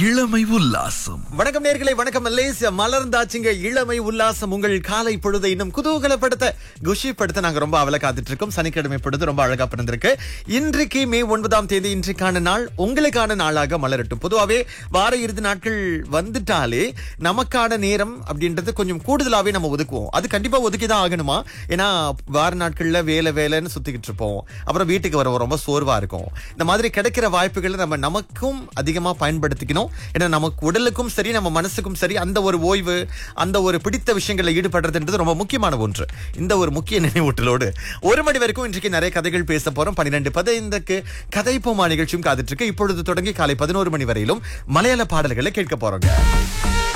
இளமை உல்லாசம் வணக்கம் நேர்களை வணக்கம் மலேசியா மலர்ந்தாச்சுங்க இளமை உல்லாசம் உங்கள் காலை பொழுதை இன்னும் குதூகலப்படுத்த குஷிப்படுத்த நாங்க ரொம்ப அவல காத்துட்டு இருக்கோம் சனிக்கிழமை பொழுது ரொம்ப அழகா பிறந்திருக்கு இன்றைக்கு மே ஒன்பதாம் தேதி இன்றைக்கான நாள் உங்களுக்கான நாளாக மலரட்டும் பொதுவாவே வார இறுதி நாட்கள் வந்துட்டாலே நமக்கான நேரம் அப்படின்றது கொஞ்சம் கூடுதலாவே நம்ம ஒதுக்குவோம் அது கண்டிப்பா ஒதுக்கி தான் ஆகணுமா ஏன்னா வார நாட்கள்ல வேலை வேலைன்னு சுத்திக்கிட்டு இருப்போம் அப்புறம் வீட்டுக்கு வர ரொம்ப சோர்வா இருக்கும் இந்த மாதிரி கிடைக்கிற வாய்ப்புகளை நம்ம நமக்கும் அதிகமா பயன்படுத்திக்கணும் ஏன்னா நமக்கு உடலுக்கும் சரி நம்ம மனசுக்கும் சரி அந்த ஒரு ஓய்வு அந்த ஒரு பிடித்த விஷயங்களில் ஈடுபடுறதுன்றது ரொம்ப முக்கியமான ஒன்று இந்த ஒரு முக்கிய நினைவூட்டலோடு ஒரு மணி வரைக்கும் இன்றைக்கு நிறைய கதைகள் பேச போறோம் பன்னிரெண்டு பதினைந்துக்கு கதைப்போமா நிகழ்ச்சியும் காத்துட்டு இருக்கு இப்பொழுது தொடங்கி காலை பதினோரு மணி வரையிலும் மலையாள பாடல்களை கேட்க போறோங்க